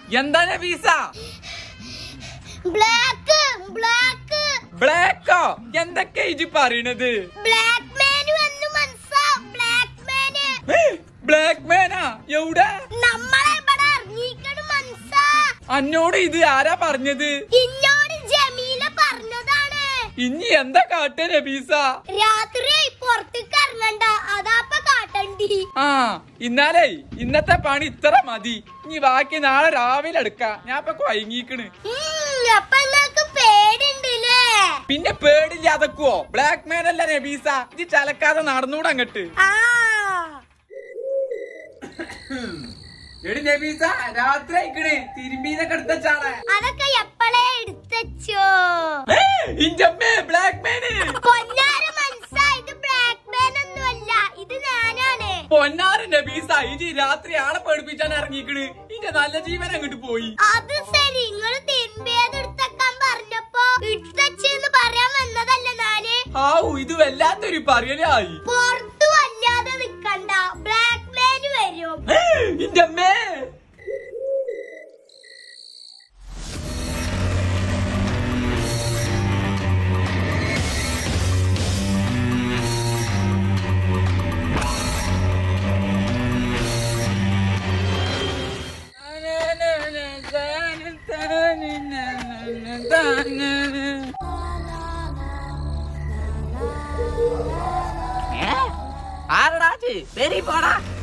എന്താ Nabeesa black black ബ്ലാക്കോ എന്തൊക്കെ ഇജി പറയണത് ബ്ലാക്ക് മാൻ വന്നു മനസ്സാ ബ്ലാക്ക് മാന് ബ്ലാക്ക് മാനാ എവിടെ നമ്മളെ ഇവിടെ ഇറങ്ങിക്കണം മനസ്സാ അന്നോട് ഇത് ആരാ പറഞ്ഞത് ഇന്നോട് ജമീല പറഞ്ഞതാണ് ഇനി എന്താ കാട്ട നബീസ രാത്രി പുറത്തേക്ക് ഇറങ്ങണ്ട അതാപ്പ കാട്ടണ്ടി ആ ഇന്നാലേ ഇന്നത്തെ പണി ഇത്ര മതി ഇനി ബാക്കി നാളെ രാവിലെ എടുക്കാം ഞാൻ ഇപ്പൊ കൊയങ്ങിക്കണ് ഉം, അപ്പൊ നിങ്ങൾക്ക് പേടിണ്ടല്ലേ പിന്നെ പേടില്ലാതെക്കുവോ ബ്ലാക്ക് മാൻ അല്ല നബീസ ഇത് ചലക്കാതെ നടന്നൂടെ അങ്ങട്ട് ആ എടി നബീസ രാത്രി ആയിക്കണ് തിരുമ്പീനൊക്കെ എടുത്തച്ചാളെ അതൊക്കെ എപ്പോഴേ എടുത്തച്ചോ ഇഞ്ചമ്മേ ബ്ലാക്ക് മാന് പൊന്നാര മനസ്സാ ഇത് ബ്ലാക്ക് മാൻ ഒന്നുമല്ല ഇത് ഞാനാണ് പൊന്നാറ് നബീസ ഇജി രാത്രി ആളെ പേടിപ്പിച്ചാൻ ഇറങ്ങിക്കണ് ഇന്റെ നല്ല ജീവൻ അങ്ങോട്ട് പോയി അത് ശരി നിങ്ങൾ തിരുമ്പിയത് എടുത്തേക്കാൻ പറഞ്ഞപ്പോ എടുത്തച്ചെന്ന് പറയാൻ വന്നതല്ല ഞാന് ഹാവു ഇത് വല്ലാത്തൊരു പറയലായി പുറത്തു വല്ലാതെ നിക്കണ്ട ബ്ലാക്ക് മാൻ വരും ഇന്റെ അമ്മേ ആരടാ വെരി പോടാ